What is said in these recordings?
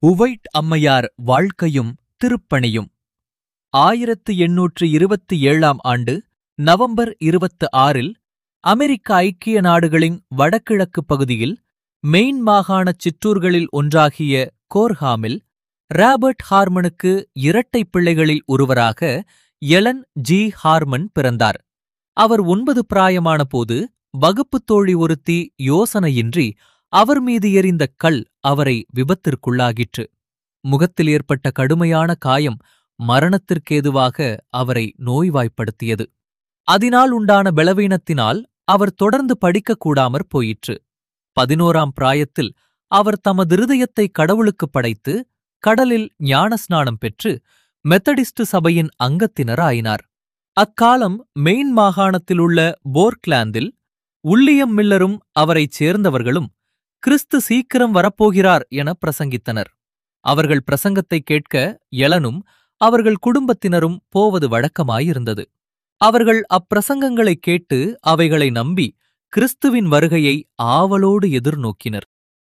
உவைட் அம்மையார் வாழ்க்கையும் திருப்பணியும் ஆயிரத்து எண்ணூற்று இருபத்தி ஏழாம் ஆண்டு நவம்பர் இருபத்து ஆறில் அமெரிக்க ஐக்கிய நாடுகளின் வடகிழக்கு பகுதியில் மெயின் மாகாணச் சிற்றூர்களில் ஒன்றாகிய கோர்ஹாமில் ராபர்ட் ஹார்மனுக்கு இரட்டை பிள்ளைகளில் ஒருவராக எலன் ஜி ஹார்மன் பிறந்தார் அவர் ஒன்பது பிராயமான போது வகுப்புத் தோழி ஒருத்தி யோசனையின்றி அவர் மீது எறிந்த கல் அவரை விபத்திற்குள்ளாகிற்று முகத்தில் ஏற்பட்ட கடுமையான காயம் மரணத்திற்கேதுவாக அவரை நோய்வாய்ப்படுத்தியது அதனால் உண்டான பலவீனத்தினால் அவர் தொடர்ந்து படிக்கக்கூடாமற் போயிற்று பதினோராம் பிராயத்தில் அவர் தமது இருதயத்தை கடவுளுக்குப் படைத்து கடலில் ஞானஸ்நானம் பெற்று மெத்தடிஸ்ட் சபையின் அங்கத்தினராயினார் அக்காலம் மெயின் மாகாணத்திலுள்ள போர்க்லாந்தில் உல்லியம் மில்லரும் அவரைச் சேர்ந்தவர்களும் கிறிஸ்து சீக்கிரம் வரப்போகிறார் என பிரசங்கித்தனர் அவர்கள் பிரசங்கத்தைக் கேட்க எலனும் அவர்கள் குடும்பத்தினரும் போவது வழக்கமாயிருந்தது அவர்கள் அப்பிரசங்கங்களைக் கேட்டு அவைகளை நம்பி கிறிஸ்துவின் வருகையை ஆவலோடு எதிர்நோக்கினர்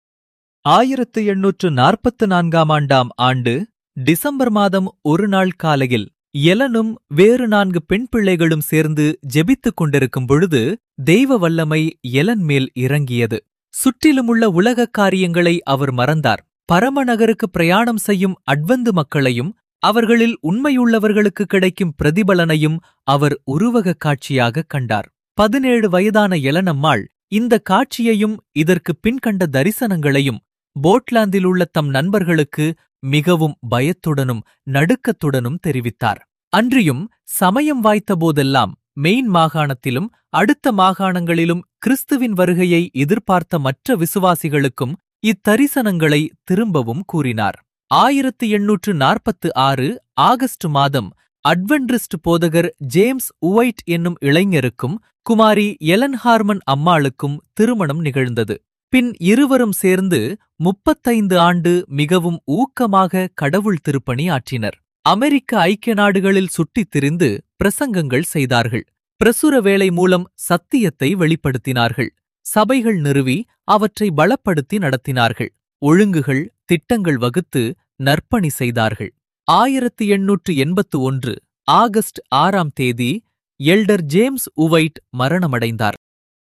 ஆயிரத்து எண்ணூற்று நாற்பத்து நான்காம் ஆண்டாம் ஆண்டு டிசம்பர் மாதம் ஒரு நாள் காலையில் எலனும் வேறு நான்கு பெண் பிள்ளைகளும் சேர்ந்து ஜெபித்துக் கொண்டிருக்கும் பொழுது தெய்வ வல்லமை எலன் மேல் இறங்கியது சுற்றிலுமுள்ள உலகக் காரியங்களை அவர் மறந்தார் பரமநகருக்கு பிரயாணம் செய்யும் அட்வந்து மக்களையும் அவர்களில் உண்மையுள்ளவர்களுக்கு கிடைக்கும் பிரதிபலனையும் அவர் உருவகக் காட்சியாகக் கண்டார் பதினேழு வயதான எலனம்மாள் இந்த காட்சியையும் இதற்கு பின்கண்ட தரிசனங்களையும் போட்லாந்தில் உள்ள தம் நண்பர்களுக்கு மிகவும் பயத்துடனும் நடுக்கத்துடனும் தெரிவித்தார் அன்றியும் சமயம் வாய்த்த போதெல்லாம் மெயின் மாகாணத்திலும் அடுத்த மாகாணங்களிலும் கிறிஸ்துவின் வருகையை எதிர்பார்த்த மற்ற விசுவாசிகளுக்கும் இத்தரிசனங்களை திரும்பவும் கூறினார் ஆயிரத்து எண்ணூற்று நாற்பத்து ஆறு ஆகஸ்ட் மாதம் அட்வென்டிஸ்ட் போதகர் ஜேம்ஸ் உவைட் என்னும் இளைஞருக்கும் குமாரி எலன் ஹார்மன் அம்மாளுக்கும் திருமணம் நிகழ்ந்தது பின் இருவரும் சேர்ந்து முப்பத்தைந்து ஆண்டு மிகவும் ஊக்கமாக கடவுள் திருப்பணி ஆற்றினர் அமெரிக்க ஐக்கிய நாடுகளில் சுற்றித் திரிந்து பிரசங்கங்கள் செய்தார்கள் பிரசுர வேலை மூலம் சத்தியத்தை வெளிப்படுத்தினார்கள் சபைகள் நிறுவி அவற்றை பலப்படுத்தி நடத்தினார்கள் ஒழுங்குகள் திட்டங்கள் வகுத்து நற்பணி செய்தார்கள் ஆயிரத்து எண்ணூற்று எண்பத்து ஒன்று ஆகஸ்ட் ஆறாம் தேதி எல்டர் ஜேம்ஸ் உவைட் மரணமடைந்தார்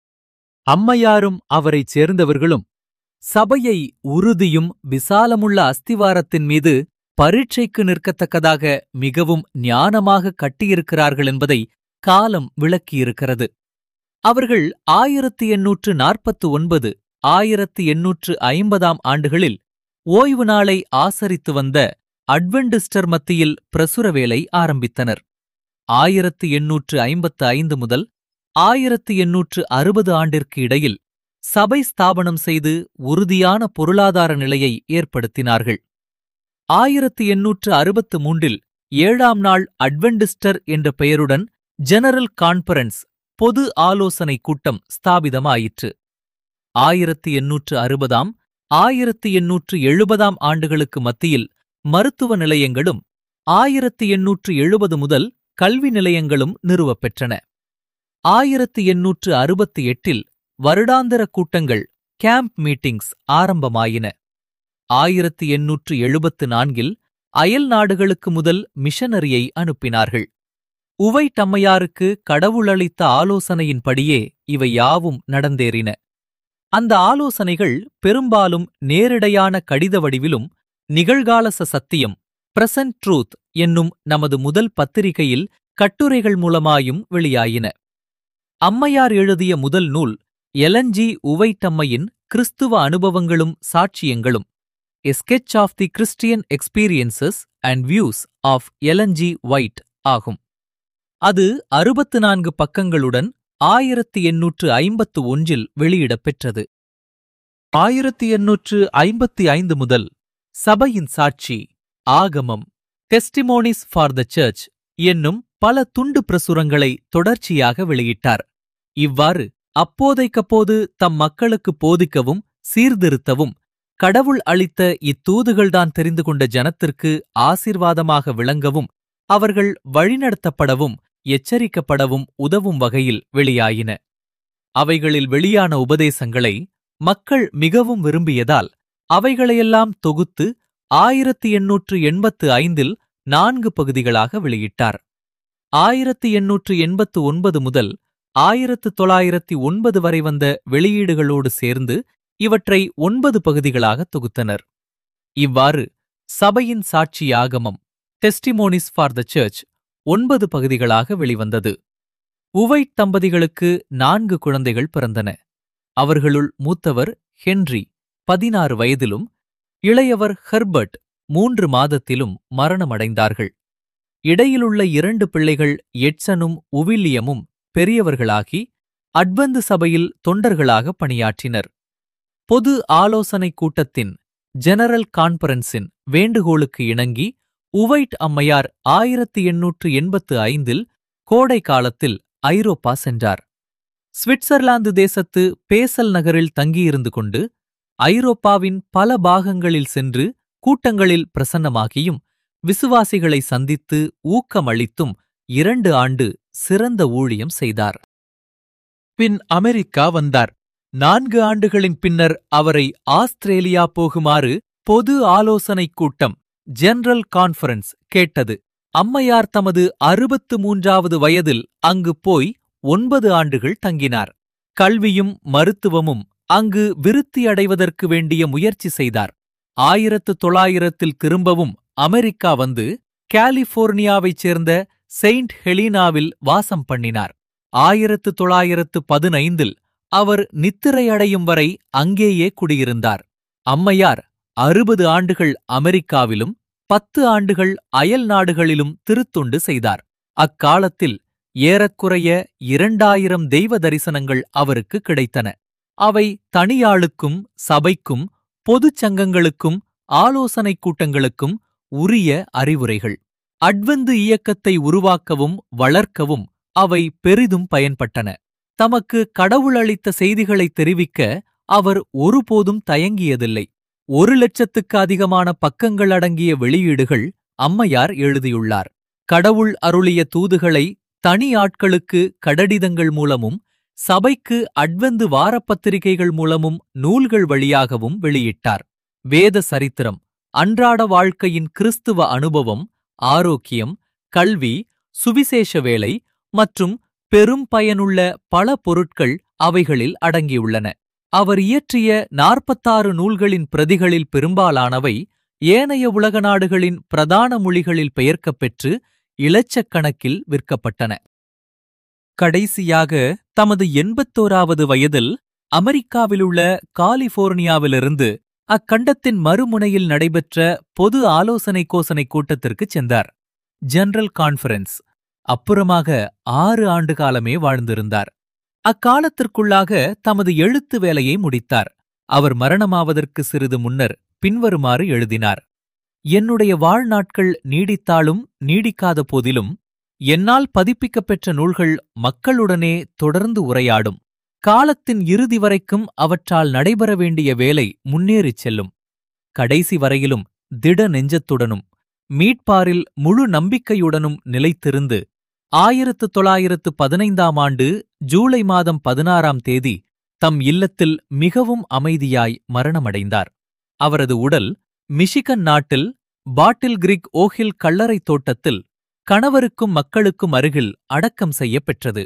அம்மையாரும் அவரைச் சேர்ந்தவர்களும் சபையை உறுதியும் விசாலமுள்ள அஸ்திவாரத்தின் மீது பரீட்சைக்கு நிற்கத்தக்கதாக மிகவும் ஞானமாக கட்டியிருக்கிறார்கள் என்பதை காலம் விளக்கியிருக்கிறது அவர்கள் ஆயிரத்து எண்ணூற்று நாற்பத்து ஒன்பது ஆயிரத்து எண்ணூற்று ஐம்பதாம் ஆண்டுகளில் ஓய்வு நாளை ஆசரித்து வந்த அட்வென்டிஸ்டர் மத்தியில் பிரசுர வேலை ஆரம்பித்தனர் ஆயிரத்து எண்ணூற்று ஐம்பத்து ஐந்து முதல் ஆயிரத்து எண்ணூற்று அறுபது ஆண்டிற்கு இடையில் சபை ஸ்தாபனம் செய்து உறுதியான பொருளாதார நிலையை ஏற்படுத்தினார்கள் ஆயிரத்து எண்ணூற்று அறுபத்து மூன்றில் ஏழாம் நாள் அட்வென்டிஸ்டர் என்ற பெயருடன் ஜெனரல் கான்பரன்ஸ் பொது ஆலோசனை கூட்டம் ஸ்தாபிதமாயிற்று ஆயிரத்து எண்ணூற்று அறுபதாம் ஆயிரத்து எண்ணூற்று எழுபதாம் ஆண்டுகளுக்கு மத்தியில் மருத்துவ நிலையங்களும் ஆயிரத்து எண்ணூற்று எழுபது முதல் கல்வி நிலையங்களும் நிறுவப்பெற்றன ஆயிரத்து எண்ணூற்று அறுபத்தி எட்டில் வருடாந்திர கூட்டங்கள் கேம்ப் மீட்டிங்ஸ் ஆரம்பமாயின ஆயிரத்து எண்ணூற்று எழுபத்து நான்கில் அயல் நாடுகளுக்கு முதல் மிஷனரியை அனுப்பினார்கள் உவை தம்மையாருக்கு கடவுளளித்த ஆலோசனையின்படியே இவை யாவும் நடந்தேறின அந்த ஆலோசனைகள் பெரும்பாலும் நேரிடையான கடித வடிவிலும் நிகழ்காலச சத்தியம் பிரசன்ட் ட்ரூத் என்னும் நமது முதல் பத்திரிகையில் கட்டுரைகள் மூலமாயும் வெளியாயின அம்மையார் எழுதிய முதல் நூல் எலன்ஜி உவைட்டம்மையின் கிறிஸ்துவ அனுபவங்களும் சாட்சியங்களும் a sketch of the Christian experiences and views of Ellen G White ஆகும் அது அறுபத்து நான்கு பக்கங்களுடன் ஆயிரத்து எண்ணூற்று ஐம்பத்து ஒன்றில் வெளியிடப் பெற்றது ஆயிரத்து எண்ணூற்று ஐம்பத்தி ஐந்து முதல் சபையின் சாட்சி ஆகமம் டெஸ்டிமோனிஸ் ஃபார் த சர்ச் என்னும் பல துண்டு பிரசுரங்களை தொடர்ச்சியாக வெளியிட்டார் இவ்வாறு அப்போதைக்கப்போது தம் மக்களுக்கு போதிக்கவும் சீர்திருத்தவும் கடவுள் அளித்த இத்தூதுகள்தான் தெரிந்து கொண்ட ஜனத்திற்கு ஆசிர்வாதமாக விளங்கவும் அவர்கள் வழிநடத்தப்படவும் எச்சரிக்கப்படவும் உதவும் வகையில் வெளியாயின அவைகளில் வெளியான உபதேசங்களை மக்கள் மிகவும் விரும்பியதால் அவைகளையெல்லாம் தொகுத்து ஆயிரத்தி எண்ணூற்று எண்பத்து ஐந்தில் நான்கு பகுதிகளாக வெளியிட்டார் ஆயிரத்தி எண்ணூற்று எண்பத்து ஒன்பது முதல் ஆயிரத்து தொள்ளாயிரத்தி ஒன்பது வரை வந்த வெளியீடுகளோடு சேர்ந்து இவற்றை ஒன்பது பகுதிகளாக தொகுத்தனர் இவ்வாறு சபையின் சாட்சி ஆகமம் டெஸ்டிமோனிஸ் ஃபார் த சர்ச் ஒன்பது பகுதிகளாக வெளிவந்தது உவைட் தம்பதிகளுக்கு நான்கு குழந்தைகள் பிறந்தன அவர்களுள் மூத்தவர் ஹென்றி பதினாறு வயதிலும் இளையவர் ஹெர்பர்ட் மூன்று மாதத்திலும் மரணமடைந்தார்கள் இடையிலுள்ள இரண்டு பிள்ளைகள் எட்சனும் உவில்லியமும் பெரியவர்களாகி அட்வந்து சபையில் தொண்டர்களாக பணியாற்றினர் பொது ஆலோசனைக் கூட்டத்தின் ஜெனரல் கான்பரன்ஸின் வேண்டுகோளுக்கு இணங்கி உவைட் அம்மையார் ஆயிரத்தி எண்ணூற்று எண்பத்து ஐந்தில் கோடை காலத்தில் ஐரோப்பா சென்றார் சுவிட்சர்லாந்து தேசத்து பேசல் நகரில் தங்கியிருந்து கொண்டு ஐரோப்பாவின் பல பாகங்களில் சென்று கூட்டங்களில் பிரசன்னமாகியும் விசுவாசிகளை சந்தித்து ஊக்கமளித்தும் இரண்டு ஆண்டு சிறந்த ஊழியம் செய்தார் பின் அமெரிக்கா வந்தார் நான்கு ஆண்டுகளின் பின்னர் அவரை ஆஸ்திரேலியா போகுமாறு பொது ஆலோசனைக் கூட்டம் ஜெனரல் கான்ஃபரன்ஸ் கேட்டது அம்மையார் தமது அறுபத்து மூன்றாவது வயதில் அங்கு போய் ஒன்பது ஆண்டுகள் தங்கினார் கல்வியும் மருத்துவமும் அங்கு விருத்தியடைவதற்கு வேண்டிய முயற்சி செய்தார் ஆயிரத்து தொள்ளாயிரத்தில் திரும்பவும் அமெரிக்கா வந்து காலிபோர்னியாவைச் சேர்ந்த செயின்ட் ஹெலீனாவில் வாசம் பண்ணினார் ஆயிரத்து தொள்ளாயிரத்து பதினைந்தில் அவர் நித்திரையடையும் வரை அங்கேயே குடியிருந்தார் அம்மையார் அறுபது ஆண்டுகள் அமெரிக்காவிலும் பத்து ஆண்டுகள் அயல் நாடுகளிலும் திருத்தொண்டு செய்தார் அக்காலத்தில் ஏறக்குறைய இரண்டாயிரம் தெய்வ தரிசனங்கள் அவருக்கு கிடைத்தன அவை தனியாளுக்கும் சபைக்கும் பொதுச் சங்கங்களுக்கும் ஆலோசனைக் கூட்டங்களுக்கும் உரிய அறிவுரைகள் அட்வந்து இயக்கத்தை உருவாக்கவும் வளர்க்கவும் அவை பெரிதும் பயன்பட்டன தமக்கு கடவுள் அளித்த செய்திகளை தெரிவிக்க அவர் ஒருபோதும் தயங்கியதில்லை ஒரு லட்சத்துக்கு அதிகமான பக்கங்கள் அடங்கிய வெளியீடுகள் அம்மையார் எழுதியுள்ளார் கடவுள் அருளிய தூதுகளை தனி ஆட்களுக்கு கடடிதங்கள் மூலமும் சபைக்கு அட்வந்து வாரப்பத்திரிகைகள் மூலமும் நூல்கள் வழியாகவும் வெளியிட்டார் வேத சரித்திரம் அன்றாட வாழ்க்கையின் கிறிஸ்துவ அனுபவம் ஆரோக்கியம் கல்வி சுவிசேஷ வேலை மற்றும் பெரும் பயனுள்ள பல பொருட்கள் அவைகளில் அடங்கியுள்ளன அவர் இயற்றிய நாற்பத்தாறு நூல்களின் பிரதிகளில் பெரும்பாலானவை ஏனைய உலக நாடுகளின் பிரதான மொழிகளில் பெயர்க்கப் பெற்று இலட்சக்கணக்கில் விற்கப்பட்டன கடைசியாக தமது எண்பத்தோராவது வயதில் அமெரிக்காவிலுள்ள காலிபோர்னியாவிலிருந்து அக்கண்டத்தின் மறுமுனையில் நடைபெற்ற பொது ஆலோசனை கோசனை கூட்டத்திற்குச் சென்றார் ஜெனரல் கான்ஃபரன்ஸ் அப்புறமாக ஆறு ஆண்டு காலமே வாழ்ந்திருந்தார் அக்காலத்திற்குள்ளாக தமது எழுத்து வேலையை முடித்தார் அவர் மரணமாவதற்கு சிறிது முன்னர் பின்வருமாறு எழுதினார் என்னுடைய வாழ்நாட்கள் நீடித்தாலும் நீடிக்காத போதிலும் என்னால் பதிப்பிக்கப் பெற்ற நூல்கள் மக்களுடனே தொடர்ந்து உரையாடும் காலத்தின் இறுதி வரைக்கும் அவற்றால் நடைபெற வேண்டிய வேலை முன்னேறிச் செல்லும் கடைசி வரையிலும் திட நெஞ்சத்துடனும் மீட்பாரில் முழு நம்பிக்கையுடனும் நிலைத்திருந்து ஆயிரத்து தொள்ளாயிரத்து பதினைந்தாம் ஆண்டு ஜூலை மாதம் பதினாறாம் தேதி தம் இல்லத்தில் மிகவும் அமைதியாய் மரணமடைந்தார் அவரது உடல் மிஷிகன் நாட்டில் பாட்டில் கிரிக் ஓஹில் கல்லறைத் தோட்டத்தில் கணவருக்கும் மக்களுக்கும் அருகில் அடக்கம் செய்யப் பெற்றது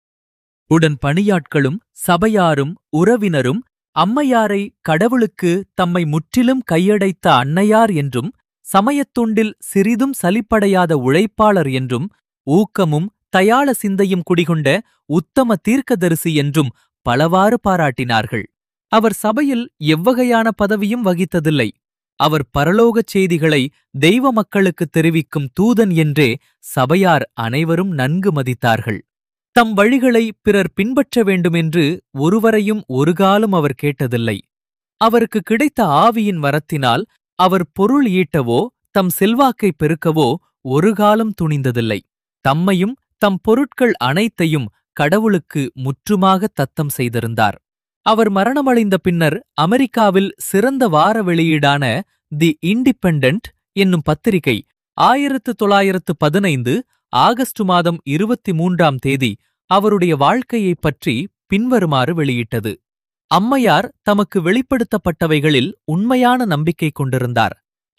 உடன் பணியாட்களும் சபையாரும் உறவினரும் அம்மையாரை கடவுளுக்கு தம்மை முற்றிலும் கையடைத்த அன்னையார் என்றும் சமயத்துண்டில் சிறிதும் சலிப்படையாத உழைப்பாளர் என்றும் ஊக்கமும் தயாள சிந்தையும் குடிகொண்ட உத்தம தீர்க்கதரிசி என்றும் பலவாறு பாராட்டினார்கள் அவர் சபையில் எவ்வகையான பதவியும் வகித்ததில்லை அவர் பரலோகச் செய்திகளை தெய்வ மக்களுக்கு தெரிவிக்கும் தூதன் என்றே சபையார் அனைவரும் நன்கு மதித்தார்கள் தம் வழிகளை பிறர் பின்பற்ற வேண்டுமென்று ஒருவரையும் ஒருகாலும் அவர் கேட்டதில்லை அவருக்கு கிடைத்த ஆவியின் வரத்தினால் அவர் பொருள் ஈட்டவோ தம் செல்வாக்கை பெருக்கவோ ஒருகாலும் துணிந்ததில்லை தம்மையும் தம் பொருட்கள் அனைத்தையும் கடவுளுக்கு முற்றுமாக தத்தம் செய்திருந்தார் அவர் மரணமடைந்த பின்னர் அமெரிக்காவில் சிறந்த வார வெளியீடான தி இண்டிபெண்டன்ட் என்னும் பத்திரிகை ஆயிரத்து தொள்ளாயிரத்து பதினைந்து ஆகஸ்ட் மாதம் இருபத்தி மூன்றாம் தேதி அவருடைய வாழ்க்கையைப் பற்றி பின்வருமாறு வெளியிட்டது அம்மையார் தமக்கு வெளிப்படுத்தப்பட்டவைகளில் உண்மையான நம்பிக்கை கொண்டிருந்தார்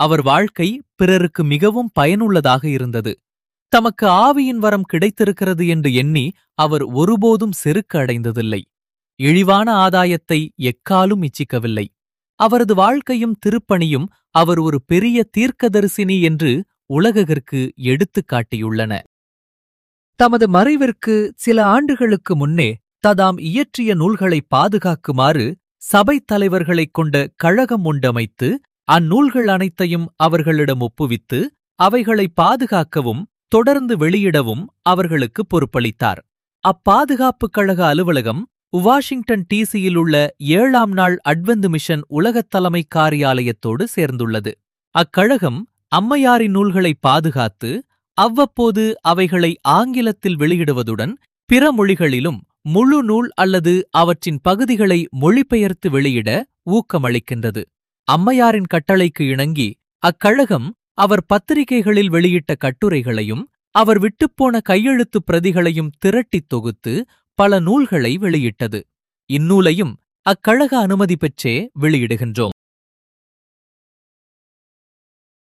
அவர் வாழ்க்கை பிறருக்கு மிகவும் பயனுள்ளதாக இருந்தது தமக்கு ஆவியின் வரம் கிடைத்திருக்கிறது என்று எண்ணி அவர் ஒருபோதும் செருக்கு அடைந்ததில்லை இழிவான ஆதாயத்தை எக்காலும் இச்சிக்கவில்லை அவரது வாழ்க்கையும் திருப்பணியும் அவர் ஒரு பெரிய தீர்க்கதரிசினி என்று உலககிற்கு எடுத்துக் காட்டியுள்ளன தமது மறைவிற்கு சில ஆண்டுகளுக்கு முன்னே ததாம் இயற்றிய நூல்களை பாதுகாக்குமாறு சபைத் தலைவர்களைக் கொண்ட கழகம் ஒன்றமைத்து அந்நூல்கள் அனைத்தையும் அவர்களிடம் ஒப்புவித்து அவைகளை பாதுகாக்கவும் தொடர்ந்து வெளியிடவும் அவர்களுக்கு பொறுப்பளித்தார் அப்பாதுகாப்புக் கழக அலுவலகம் வாஷிங்டன் டிசியில் உள்ள ஏழாம் நாள் அட்வெந்து மிஷன் உலகத் தலைமை காரியாலயத்தோடு சேர்ந்துள்ளது அக்கழகம் அம்மையாரின் நூல்களை பாதுகாத்து அவ்வப்போது அவைகளை ஆங்கிலத்தில் வெளியிடுவதுடன் பிற மொழிகளிலும் முழு நூல் அல்லது அவற்றின் பகுதிகளை மொழிபெயர்த்து வெளியிட ஊக்கமளிக்கின்றது அம்மையாரின் கட்டளைக்கு இணங்கி அக்கழகம் அவர் பத்திரிகைகளில் வெளியிட்ட கட்டுரைகளையும் அவர் விட்டுப்போன கையெழுத்துப் பிரதிகளையும் திரட்டித் தொகுத்து பல நூல்களை வெளியிட்டது இந்நூலையும் அக்கழக அனுமதி பெற்றே வெளியிடுகின்றோம்